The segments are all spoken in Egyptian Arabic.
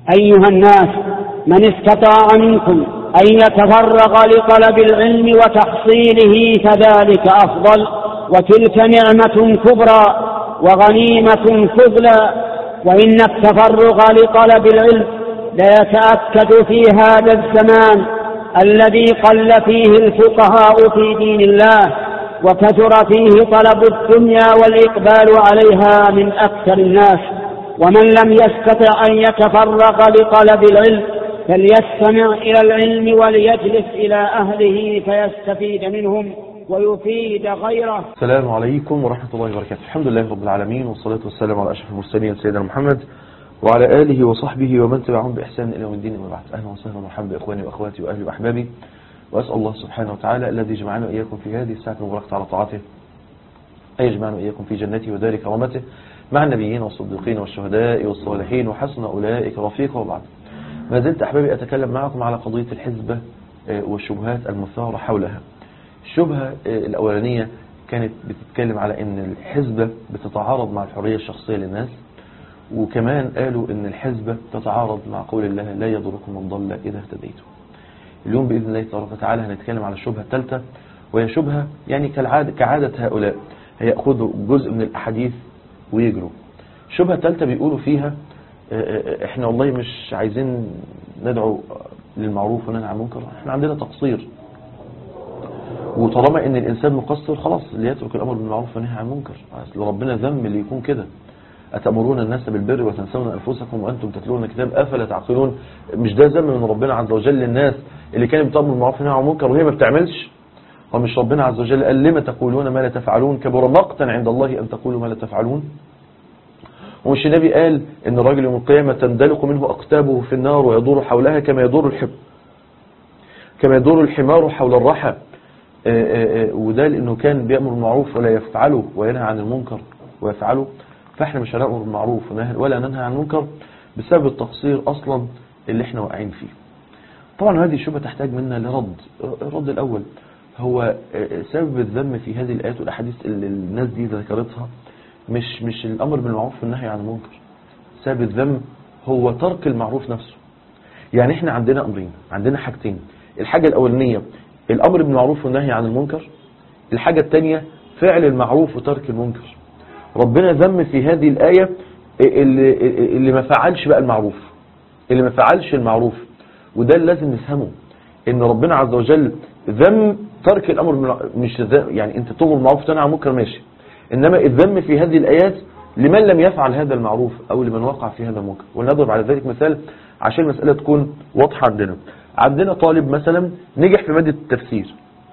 أيها الناس من استطاع منكم أن يتفرغ لطلب العلم وتحصيله فذلك أفضل وتلك نعمة كبرى وغنيمة فضلى وإن التفرغ لطلب العلم ليتأكد في هذا الزمان الذي قل فيه الفقهاء في دين الله وكثر فيه طلب الدنيا والإقبال عليها من أكثر الناس ومن لم يستطع أن يتفرغ لطلب العلم فليستمع إلى العلم وليجلس إلى أهله فيستفيد منهم ويفيد غيره السلام عليكم ورحمة الله وبركاته الحمد لله رب العالمين والصلاة والسلام على أشرف المرسلين سيدنا محمد وعلى آله وصحبه ومن تبعهم بإحسان إلى يوم الدين وبعد أهلا وسهلا ومرحبا بإخواني وأخواتي وأهلي وأحبابي وأسأل الله سبحانه وتعالى الذي جمعنا وإياكم في هذه الساعة المباركة على طاعته أن يجمعنا وإياكم في جنته ودار كرامته مع النبيين والصديقين والشهداء والصالحين وحسن أولئك رفيقا وبعد ما زلت أحبابي أتكلم معكم على قضية الحزبة والشبهات المثارة حولها الشبهة الأولانية كانت بتتكلم على أن الحزبة بتتعارض مع الحرية الشخصية للناس وكمان قالوا أن الحزبة تتعارض مع قول الله لا يضركم من ضل إذا اهتديتم اليوم بإذن الله تبارك وتعالى هنتكلم على الشبهة الثالثة وهي شبهة يعني كالعادة كعادة هؤلاء هيأخذوا جزء من الأحاديث ويجروا الشبهة الثالثة بيقولوا فيها احنا والله مش عايزين ندعو للمعروف وننهى عن المنكر احنا عندنا تقصير وطالما ان الانسان مقصر خلاص اللي يترك الامر بالمعروف والنهي عن المنكر اصل ربنا ذم اللي يكون كده أتأمرون الناس بالبر وتنسون أنفسكم وأنتم تتلون الكتاب أفلا تعقلون مش ده ذم من ربنا عز وجل للناس اللي كانت بتأمر بالمعروف والنهي عن المنكر وهي ما بتعملش ومش ربنا عز وجل قال لما تقولون ما لا تفعلون كبر مقتا عند الله أن تقولوا ما لا تفعلون ومش النبي قال ان الراجل يوم القيامة تندلق منه أقتابه في النار ويدور حولها كما يدور الحب كما يدور الحمار حول الرحى وده لأنه كان بيأمر بالمعروف ولا يفعله وينهى عن المنكر ويفعله فاحنا مش هنأمر بالمعروف ولا ننهى عن المنكر بسبب التقصير أصلا اللي احنا واقعين فيه طبعا هذه الشبهة تحتاج منا لرد الرد الأول هو سبب الذم في هذه الآيات والأحاديث اللي الناس دي ذكرتها مش مش الأمر بالمعروف والنهي عن المنكر سبب الذم هو ترك المعروف نفسه يعني احنا عندنا أمرين عندنا حاجتين الحاجة الأولانية الأمر بالمعروف والنهي عن المنكر الحاجة الثانية فعل المعروف وترك المنكر ربنا ذم في هذه الآية اللي, اللي ما فعلش بقى المعروف اللي ما فعلش المعروف وده اللي لازم نفهمه ان ربنا عز وجل ذم ترك الامر مش يعني انت تؤمر بالمعروف وتنهى عن المنكر ماشي انما الذم في هذه الايات لمن لم يفعل هذا المعروف او لمن وقع في هذا المنكر ونضرب على ذلك مثال عشان المساله تكون واضحه عندنا عندنا طالب مثلا نجح في ماده التفسير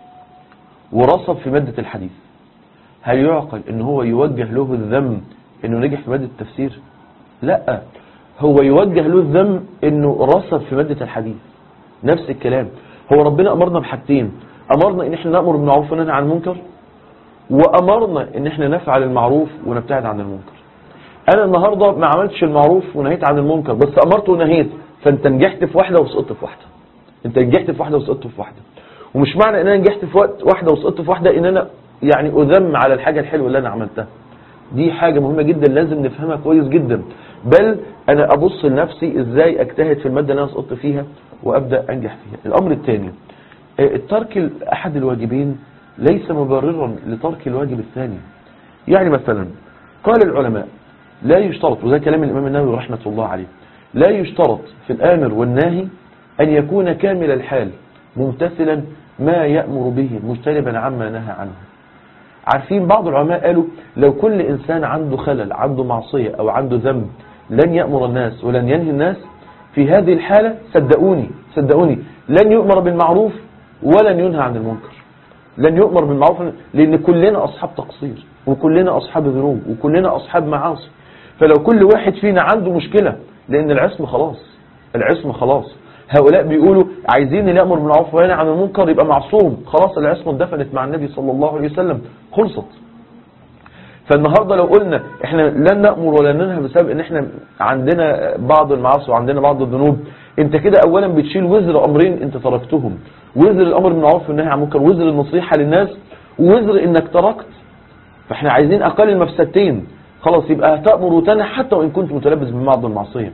ورصب في ماده الحديث هل يعقل ان هو يوجه له الذم انه نجح في مادة التفسير لا هو يوجه له الذم انه رصد في مادة الحديث نفس الكلام هو ربنا امرنا بحاجتين امرنا ان احنا نأمر بالمعروف وننهى عن المنكر وامرنا ان احنا نفعل المعروف ونبتعد عن المنكر انا النهاردة ما عملتش المعروف ونهيت عن المنكر بس امرت ونهيت فانت نجحت في واحدة وسقطت في واحدة انت نجحت في واحدة وسقطت في واحدة ومش معنى ان انا نجحت في واحدة وسقطت في واحدة ان انا يعني أذم على الحاجة الحلوة اللي أنا عملتها دي حاجة مهمة جدا لازم نفهمها كويس جدا بل أنا أبص لنفسي إزاي أجتهد في المادة اللي أنا سقطت فيها وأبدأ أنجح فيها الأمر الثاني الترك أحد الواجبين ليس مبررا لترك الواجب الثاني يعني مثلا قال العلماء لا يشترط وده كلام الإمام النووي رحمة الله عليه لا يشترط في الآمر والناهي أن يكون كامل الحال ممتثلا ما يأمر به مجتنبا عما نهى عنه عارفين بعض العلماء قالوا لو كل إنسان عنده خلل عنده معصية أو عنده ذنب لن يأمر الناس ولن ينهي الناس في هذه الحالة صدقوني صدقوني لن يؤمر بالمعروف ولن ينهى عن المنكر لن يؤمر بالمعروف لأن كلنا أصحاب تقصير وكلنا أصحاب ذنوب وكلنا أصحاب معاصي فلو كل واحد فينا عنده مشكلة لأن العصم خلاص العصم خلاص هؤلاء بيقولوا عايزين اللي يأمر بالمعروف وينهى عن المنكر يبقى معصوم خلاص العصمة اتدفنت مع النبي صلى الله عليه وسلم خلصت فالنهاردة لو قلنا احنا لن نأمر ولا ننهى بسبب ان احنا عندنا بعض المعاصي وعندنا بعض الذنوب انت كده اولا بتشيل وزر امرين انت تركتهم وزر الامر بالمعروف والنهي عن المنكر وزر النصيحة للناس ووزر انك تركت فاحنا عايزين اقل المفسدتين خلاص يبقى هتأمر وتنهى حتى وان كنت متلبس ببعض المعصية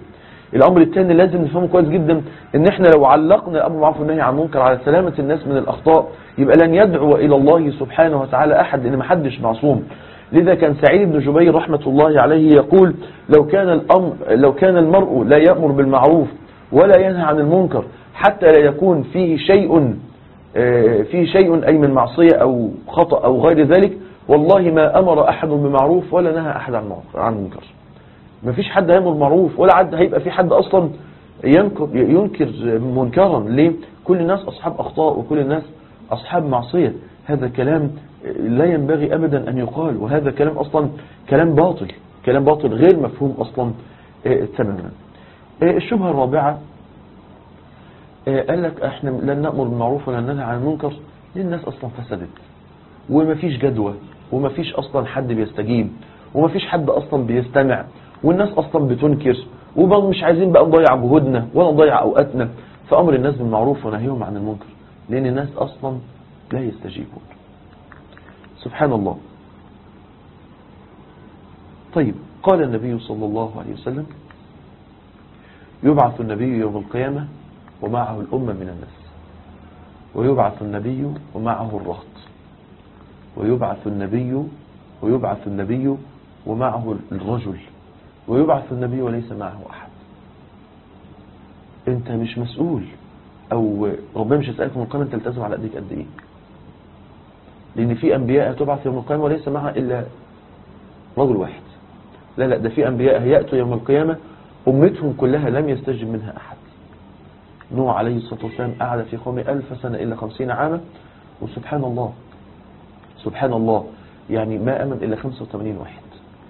الامر الثاني لازم نفهمه كويس جدا ان احنا لو علقنا الامر بالمعروف والنهي عن المنكر على سلامه الناس من الاخطاء يبقى لن يدعو الى الله سبحانه وتعالى احد لان ما حدش معصوم لذا كان سعيد بن جبير رحمه الله عليه يقول لو كان الامر لو كان المرء لا يامر بالمعروف ولا ينهى عن المنكر حتى لا يكون فيه شيء آه، فيه شيء أي من معصية أو خطأ أو غير ذلك والله ما أمر أحد بمعروف ولا نهى أحد عن معروف- عن منكر ما فيش حد هيأمر معروف ولا حد هيبقى في حد أصلا ينكر, ينكر منكرا ليه كل الناس أصحاب أخطاء وكل الناس أصحاب معصية هذا كلام لا ينبغي أبدا أن يقال وهذا كلام أصلا كلام باطل كلام باطل غير مفهوم أصلا آه، تماما آه، الشبهة الرابعة آه، قال لك احنا لن نأمر بالمعروف ولا ننهى عن المنكر لأن الناس أصلا فسدت ومفيش جدوى ومفيش أصلا حد بيستجيب ومفيش حد أصلا بيستمع والناس أصلا بتنكر ومش عايزين بقى نضيع جهودنا ولا نضيع أوقاتنا فأمر الناس بالمعروف ونهيهم عن المنكر لأن الناس أصلا لا يستجيبون سبحان الله طيب قال النبي صلى الله عليه وسلم يبعث النبي يوم القيامة ومعه الأمة من الناس ويبعث النبي ومعه الرهط ويبعث النبي ويبعث النبي ومعه الرجل ويبعث النبي وليس معه أحد انت مش مسؤول او ربنا مش هيسألك من القيامة انت التزم على ايديك قد ايه لان في انبياء تبعث يوم القيامة وليس معها الا رجل واحد لا لا ده في انبياء هيأتوا يوم القيامة امتهم كلها لم يستجب منها احد نوح عليه الصلاة والسلام قعد في قومه ألف سنة إلا خمسين عاما وسبحان الله سبحان الله يعني ما أمن إلا 85 واحد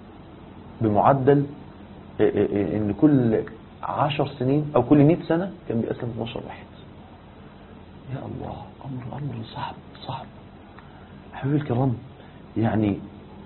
بمعدل إيه إيه إيه إن كل عشر سنين أو كل 100 سنة كان بيأسلم 12 واحد يا الله أمر أمر صعب صعب حبيبي الكرام يعني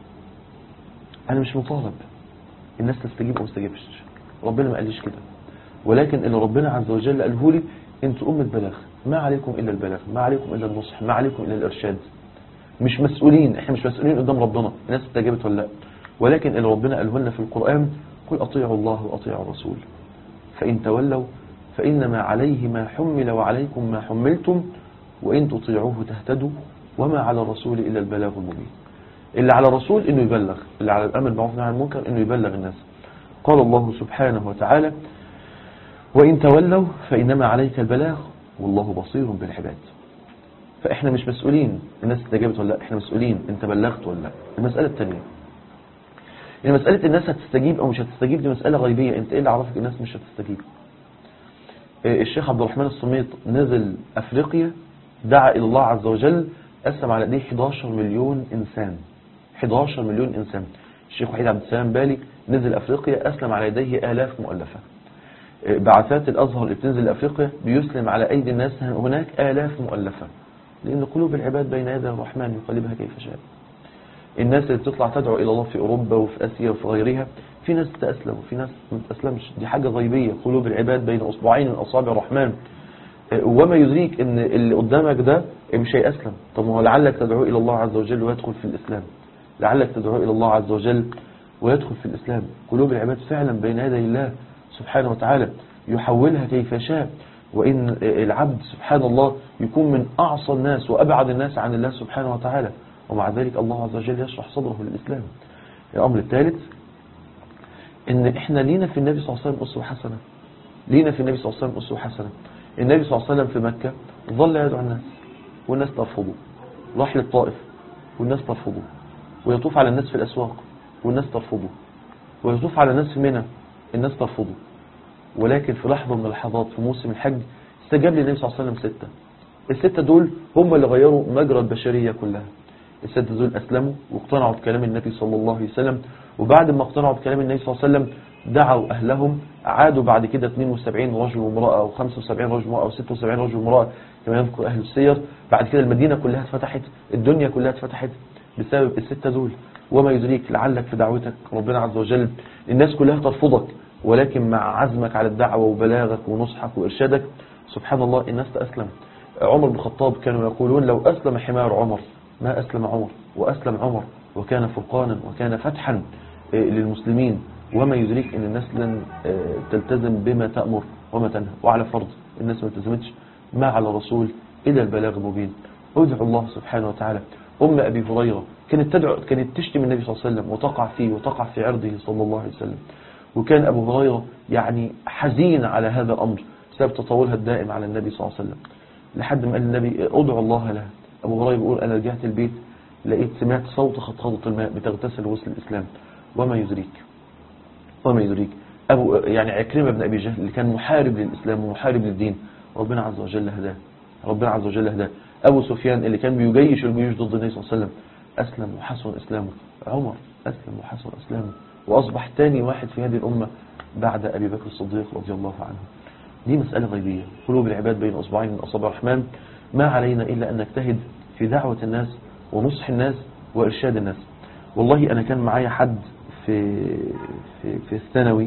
أنا مش مطالب الناس تستجيب أو ما تستجيبش ربنا ما قاليش كده ولكن اللي ربنا عز وجل قاله لي انتوا أمة بلاغ ما عليكم إلا البلاغ ما عليكم إلا النصح ما عليكم إلا الإرشاد مش مسؤولين احنا مش مسؤولين قدام ربنا الناس استجابت ولا لا ولكن اللي ربنا قاله لنا في القرآن قل أطيعوا الله وأطيعوا الرسول فإن تولوا فإنما عليه ما حمل وعليكم ما حملتم وإن تطيعوه تهتدوا وما على الرسول إلا البلاغ المبين اللي على الرسول إنه يبلغ اللي على الأمر بالمعروف والنهي عن المنكر إنه يبلغ الناس قال الله سبحانه وتعالى وإن تولوا فإنما عليك البلاغ والله بصير بالعباد فإحنا مش مسؤولين الناس استجابت ولا لا إحنا مسؤولين أنت بلغت ولا لا المسألة الثانية يعني مسألة الناس هتستجيب أو مش هتستجيب دي مسألة غيبية أنت إيه اللي عرفك الناس مش هتستجيب إيه الشيخ عبد الرحمن الصميط نزل أفريقيا دعا إلى الله عز وجل قسم على ايديه 11 مليون إنسان 11 مليون إنسان الشيخ وحيد عبد السلام بالي نزل أفريقيا أسلم على يديه آلاف مؤلفة إيه بعثات الأزهر اللي بتنزل لأفريقيا بيسلم على أيدي الناس هناك آلاف مؤلفة لأن قلوب العباد بين يدي الرحمن يقلبها كيف شاء الناس اللي بتطلع تدعو إلى الله في أوروبا وفي آسيا وفي غيرها في ناس تأسلم وفي ناس ما تأسلمش دي حاجة غيبية قلوب العباد بين أصبعين من أصابع الرحمن وما يدريك ان اللي قدامك ده مش هيأسلم طب ما هو لعلك تدعو إلى الله عز وجل ويدخل في الإسلام لعلك تدعو إلى الله عز وجل ويدخل في الإسلام قلوب العباد فعلا بين يدي الله سبحانه وتعالى يحولها كيف شاء وإن العبد سبحان الله يكون من أعصى الناس وأبعد الناس عن الله سبحانه وتعالى ومع ذلك الله عز وجل يشرح صدره للإسلام الأمر الثالث إن إحنا لينا في النبي صلى الله عليه وسلم أسوة حسنة لينا في النبي صلى الله عليه وسلم أسوة حسنة النبي صلى الله عليه وسلم في مكة ظل يدعو الناس والناس ترفضه راح للطائف والناس ترفضه ويطوف على الناس في الأسواق والناس ترفضه ويطوف على الناس في منى الناس ترفضه ولكن في لحظة من اللحظات في موسم الحج استجاب للنبي صلى الله عليه وسلم ستة الستة دول هم اللي غيروا مجرى البشرية كلها الستة دول أسلموا واقتنعوا بكلام النبي صلى الله عليه وسلم وبعد ما اقتنعوا بكلام النبي صلى الله عليه وسلم دعوا أهلهم عادوا بعد كده 72 رجل وامرأة أو 75 رجل وامرأة أو 76 رجل وامرأة كما يذكر أهل السير بعد كده المدينة كلها اتفتحت الدنيا كلها اتفتحت بسبب الستة دول وما يدريك لعلك في دعوتك ربنا عز وجل الناس كلها ترفضك ولكن مع عزمك على الدعوة وبلاغك ونصحك وإرشادك سبحان الله الناس تأسلم عمر بن الخطاب كانوا يقولون لو أسلم حمار عمر ما أسلم عمر وأسلم عمر وكان فرقانا وكان فتحا للمسلمين وما يدريك ان الناس لن آه، تلتزم بما تأمر وما تنهى وعلى فرض الناس ما التزمتش ما على الرسول إلا البلاغ المبين ادعو الله سبحانه وتعالى أم أبي هريرة كانت تدعو كانت تشتم النبي صلى الله عليه وسلم وتقع فيه وتقع في عرضه صلى الله عليه وسلم وكان أبو هريرة يعني حزين على هذا الأمر بسبب تطاولها الدائم على النبي صلى الله عليه وسلم لحد ما قال النبي ادعو الله لها أبو هريرة بيقول أنا رجعت البيت لقيت سمعت صوت خطخطة الماء بتغتسل وسط الإسلام وما يدريك وما يدريك أبو يعني عكرمة بن أبي جهل اللي كان محارب للإسلام ومحارب للدين ربنا عز وجل هداه ربنا عز وجل هداه أبو سفيان اللي كان بيجيش الجيوش ضد النبي صلى الله عليه وسلم أسلم وحسن إسلامه عمر أسلم وحسن إسلامه وأصبح تاني واحد في هذه الأمة بعد أبي بكر الصديق رضي الله عنه دي مسألة غيبية قلوب العباد بين أصبعين من أصابع الرحمن ما علينا إلا أن نجتهد في دعوة الناس ونصح الناس وإرشاد الناس والله أنا كان معايا حد في في, في الثانوي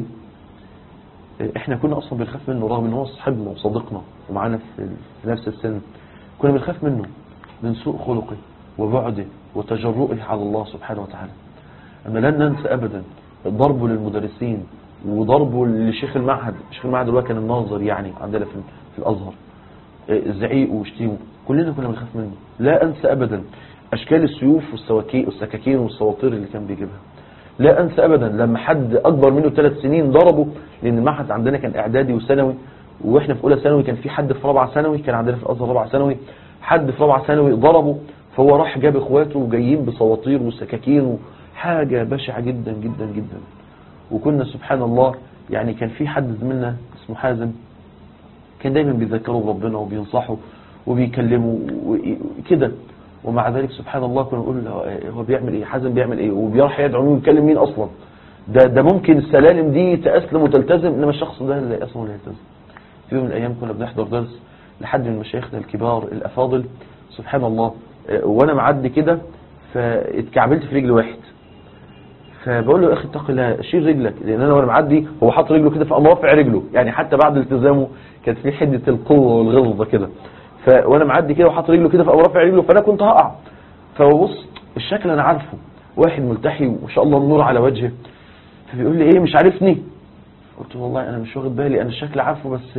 احنا كنا اصلا بنخاف منه رغم ان هو صاحبنا وصديقنا ومعانا في في نفس السن كنا بنخاف منه من سوء خلقه وبعده وتجرؤه على الله سبحانه وتعالى أما لن ننسى أبدا ضربه للمدرسين وضربه لشيخ المعهد شيخ المعهد اللي هو كان الناظر يعني عندنا في, في الأزهر زعيق وشتيمه كلنا كنا بنخاف منه لا أنسى أبدا أشكال السيوف والسواكي والسكاكين والسواطير اللي كان بيجيبها لا أنسى أبدا لما حد أكبر منه ثلاث سنين ضربه لأن المعهد عندنا كان إعدادي وثانوي وإحنا في أولى ثانوي كان في حد في رابعة ثانوي كان عندنا في الأزهر رابعة ثانوي حد في رابعة ثانوي ضربه فهو راح جاب إخواته وجايين بسواطير وسكاكين حاجة بشعة جدا جدا جدا وكنا سبحان الله يعني كان في حد زميلنا اسمه حازم كان دايما بيذكره بربنا وبينصحه وبيكلمه كده ومع ذلك سبحان الله كنا نقول له هو بيعمل ايه حازم بيعمل ايه وبيروح يدعو مين ويكلم مين اصلا ده ده ممكن السلالم دي تأسلم وتلتزم انما الشخص ده اللي اصلا لا يلتزم في يوم من الايام كنا بنحضر درس لحد من مشايخنا الكبار الافاضل سبحان الله وانا معدي كده فاتكعبلت في رجل واحد فبقول له يا اخي اتق الله شيل رجلك لان انا وانا معدي هو حاطط رجله كده فقام رافع رجله يعني حتى بعد التزامه كانت في حده القوه والغلظه كده ف وانا معدي كده وحاطط رجله كده فقام رافع رجله فانا كنت هقع فببص الشكل انا عارفه واحد ملتحي وما شاء الله النور على وجهه فبيقول لي ايه مش عارفني قلت له والله انا مش واخد بالي انا الشكل عارفه بس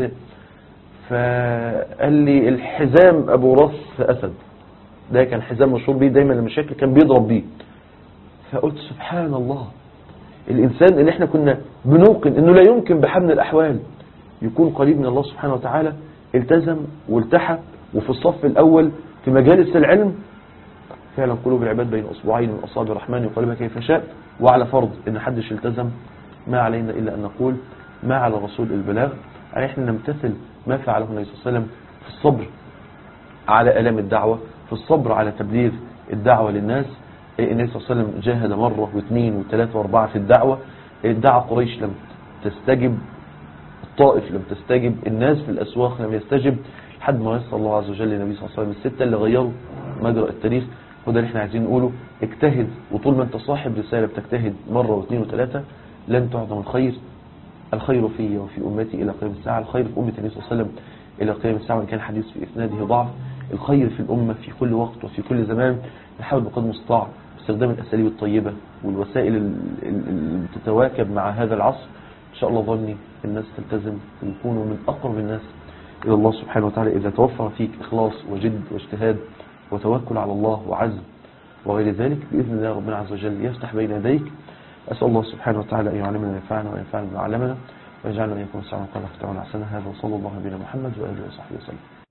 فقال لي الحزام ابو راس اسد ده كان حزام مشهور بيه دايما لما الشكل كان بيضرب بيه فقلت سبحان الله الإنسان اللي احنا كنا بنوقن انه لا يمكن بحال من الأحوال يكون قريب من الله سبحانه وتعالى التزم والتحى وفي الصف الأول في مجالس العلم فعلا قلوب العباد بين أصبعين من أصابع الرحمن يقلبها كيف شاء وعلى فرض ان حدش التزم ما علينا إلا أن نقول ما على الرسول البلاغ يعني احنا نمتثل ما فعله النبي صلى الله عليه وسلم في الصبر على ألام الدعوة في الصبر على تبليغ الدعوة للناس النبي صلى الله عليه وسلم جاهد مرة واثنين وثلاثة واربعة في الدعوة دعا قريش لم تستجب الطائف لم تستجب الناس في الأسواق لم يستجب لحد ما يسر الله عز وجل النبي صلى الله عليه وسلم الستة اللي غيروا مجرى التاريخ وده اللي احنا عايزين نقوله اجتهد وطول ما انت صاحب رسالة بتجتهد مرة واثنين وثلاثة لن تعظم الخير الخير في وفي أمتي إلى قيام الساعة الخير في أمة النبي صلى الله عليه وسلم إلى قيام الساعة وإن كان حديث في إسناده ضعف الخير في الأمة في كل وقت وفي كل زمان نحاول بقدر المستطاع باستخدام الأساليب الطيبة والوسائل اللي تتواكب مع هذا العصر إن شاء الله ظني الناس تلتزم ويكونوا من أقرب الناس إلى الله سبحانه وتعالى إذا توفر فيك إخلاص وجد واجتهاد وتوكل على الله وعزم وغير ذلك بإذن الله ربنا عز وجل يفتح بين يديك أسأل الله سبحانه وتعالى أن يعلمنا وينفعنا وينفعنا بما علمنا ويجعلنا إياكم السلام عليكم ورحمة الله وبركاته هذا وصلى الله على نبينا محمد وآله وصحبه وسلم